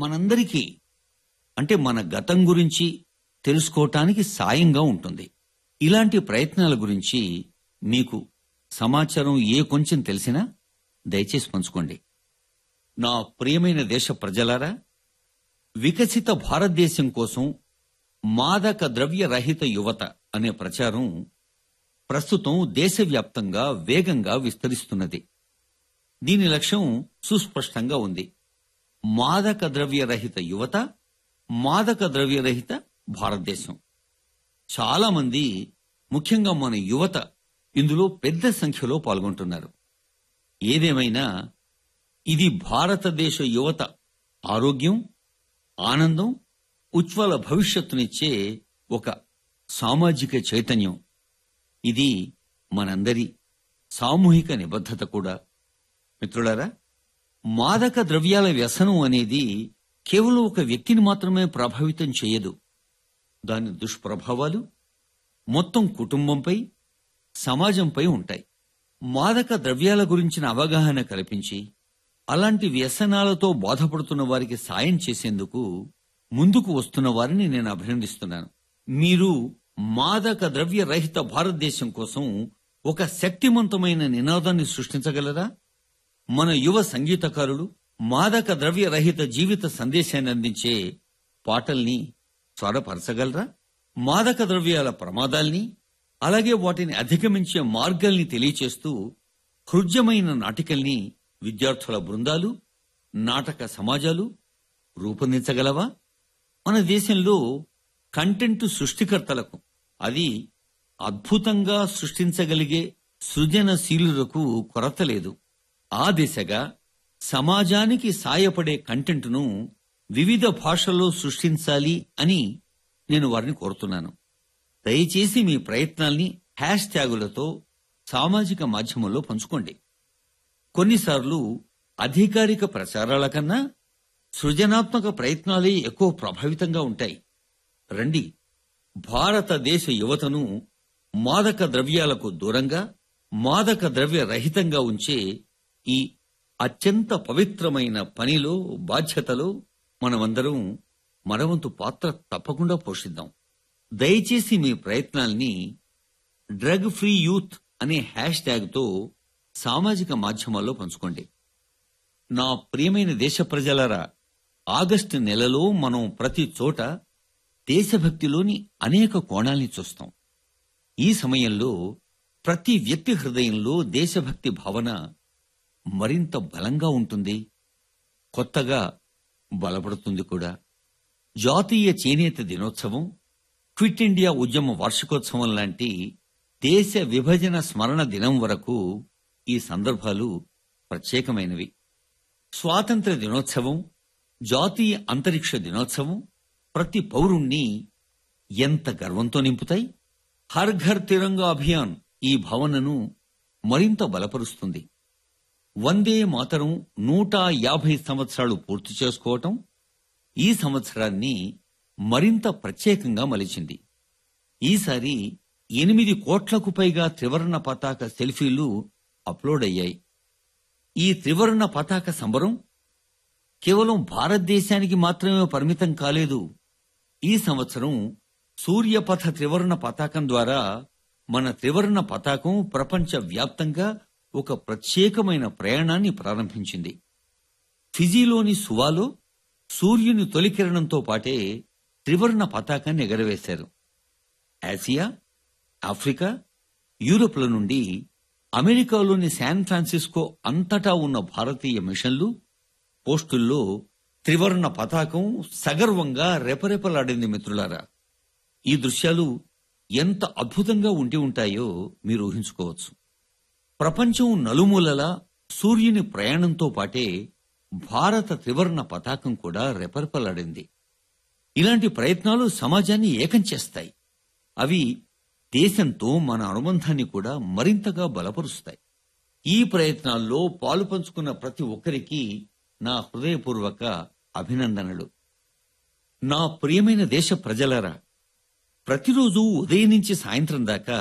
మనందరికీ అంటే మన గతం గురించి తెలుసుకోవటానికి సాయంగా ఉంటుంది ఇలాంటి ప్రయత్నాల గురించి మీకు సమాచారం ఏ కొంచెం తెలిసినా దయచేసి పంచుకోండి నా ప్రియమైన దేశ ప్రజలారా వికసిత భారతదేశం కోసం మాదక ద్రవ్య రహిత యువత అనే ప్రచారం ప్రస్తుతం దేశవ్యాప్తంగా వేగంగా విస్తరిస్తున్నది దీని లక్ష్యం సుస్పష్టంగా ఉంది మాదక ద్రవ్య రహిత యువత మాదక ద్రవ్య రహిత భారతదేశం చాలా మంది ముఖ్యంగా మన యువత ఇందులో పెద్ద సంఖ్యలో పాల్గొంటున్నారు ఏదేమైనా ఇది భారతదేశ యువత ఆరోగ్యం ఆనందం ఉజ్వల భవిష్యత్తునిచ్చే ఒక సామాజిక చైతన్యం ఇది మనందరి సామూహిక నిబద్ధత కూడా మిత్రులారా మాదక ద్రవ్యాల వ్యసనం అనేది కేవలం ఒక వ్యక్తిని మాత్రమే ప్రభావితం చేయదు దాని దుష్ప్రభావాలు మొత్తం కుటుంబంపై సమాజంపై ఉంటాయి మాదక ద్రవ్యాల గురించిన అవగాహన కల్పించి అలాంటి వ్యసనాలతో బాధపడుతున్న వారికి సాయం చేసేందుకు ముందుకు వస్తున్న వారిని నేను అభినందిస్తున్నాను మీరు మాదక ద్రవ్య రహిత భారతదేశం కోసం ఒక శక్తివంతమైన నినాదాన్ని సృష్టించగలరా మన యువ సంగీతకారులు మాదక ద్రవ్య రహిత జీవిత సందేశాన్ని అందించే పాటల్ని స్వరపరచగలరా మాదక ద్రవ్యాల ప్రమాదాల్ని అలాగే వాటిని అధిగమించే మార్గాల్ని తెలియచేస్తూ హృద్యమైన నాటికల్ని విద్యార్థుల బృందాలు నాటక సమాజాలు రూపొందించగలవా మన దేశంలో కంటెంట్ సృష్టికర్తలకు అది అద్భుతంగా సృష్టించగలిగే సృజనశీలులకు కొరత లేదు ఆ దిశగా సమాజానికి సాయపడే కంటెంట్ను వివిధ భాషల్లో సృష్టించాలి అని నేను వారిని కోరుతున్నాను దయచేసి మీ ప్రయత్నాల్ని హ్యాష్ ట్యాగులతో సామాజిక మాధ్యమంలో పంచుకోండి కొన్నిసార్లు అధికారిక ప్రచారాల కన్నా సృజనాత్మక ప్రయత్నాలే ఎక్కువ ప్రభావితంగా ఉంటాయి రండి భారతదేశ యువతను మాదక ద్రవ్యాలకు దూరంగా మాదక ద్రవ్య రహితంగా ఉంచే ఈ అత్యంత పవిత్రమైన పనిలో బాధ్యతలో మనమందరం మనవంతు పాత్ర తప్పకుండా పోషిద్దాం దయచేసి మీ ప్రయత్నాల్ని డ్రగ్ ఫ్రీ యూత్ అనే హ్యాష్ ట్యాగ్తో సామాజిక మాధ్యమాల్లో పంచుకోండి నా ప్రియమైన దేశ ప్రజలారా ఆగస్టు నెలలో మనం ప్రతి చోట దేశభక్తిలోని అనేక కోణాల్ని చూస్తాం ఈ సమయంలో ప్రతి వ్యక్తి హృదయంలో దేశభక్తి భావన మరింత బలంగా ఉంటుంది కొత్తగా బలపడుతుంది కూడా జాతీయ చేనేత దినోత్సవం క్విట్ ఇండియా ఉద్యమ వార్షికోత్సవం లాంటి దేశ విభజన స్మరణ దినం వరకు ఈ సందర్భాలు ప్రత్యేకమైనవి స్వాతంత్ర దినోత్సవం జాతీయ అంతరిక్ష దినోత్సవం ప్రతి పౌరుణ్ణి ఎంత గర్వంతో నింపుతాయి హర్ ఘర్ తిరంగా అభియాన్ ఈ భావనను మరింత బలపరుస్తుంది వందే మాతరం నూట యాభై సంవత్సరాలు పూర్తి చేసుకోవటం ఈ సంవత్సరాన్ని మరింత ప్రత్యేకంగా మలిచింది ఈసారి ఎనిమిది కోట్లకు పైగా త్రివర్ణ పతాక సెల్ఫీలు అప్లోడ్ అయ్యాయి ఈ త్రివర్ణ పతాక సంబరం కేవలం భారతదేశానికి మాత్రమే పరిమితం కాలేదు ఈ సంవత్సరం సూర్యపథ త్రివర్ణ పతాకం ద్వారా మన త్రివర్ణ పతాకం ప్రపంచ వ్యాప్తంగా ఒక ప్రత్యేకమైన ప్రయాణాన్ని ప్రారంభించింది ఫిజీలోని సువాలో సూర్యుని తొలి కిరణంతో పాటే త్రివర్ణ పతాకాన్ని ఎగరవేశారు ఆసియా ఆఫ్రికా యూరోప్ల నుండి అమెరికాలోని శాన్ ఫ్రాన్సిస్కో అంతటా ఉన్న భారతీయ మిషన్లు పోస్టుల్లో త్రివర్ణ పతాకం సగర్వంగా రెపరెపలాడింది మిత్రులారా ఈ దృశ్యాలు ఎంత అద్భుతంగా ఉండి ఉంటాయో మీరు ఊహించుకోవచ్చు ప్రపంచం నలుమూలలా సూర్యుని ప్రయాణంతో పాటే భారత త్రివర్ణ పతాకం కూడా రెపరెపలాడింది ఇలాంటి ప్రయత్నాలు సమాజాన్ని ఏకం చేస్తాయి అవి దేశంతో మన అనుబంధాన్ని కూడా మరింతగా బలపరుస్తాయి ఈ ప్రయత్నాల్లో పాలు పంచుకున్న ప్రతి ఒక్కరికి నా హృదయపూర్వక అభినందనలు నా ప్రియమైన దేశ ప్రజలరా ప్రతిరోజు ఉదయం నుంచి సాయంత్రం దాకా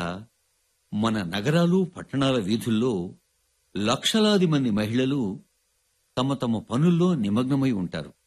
మన నగరాలు పట్టణాల వీధుల్లో లక్షలాది మంది మహిళలు తమ తమ పనుల్లో నిమగ్నమై ఉంటారు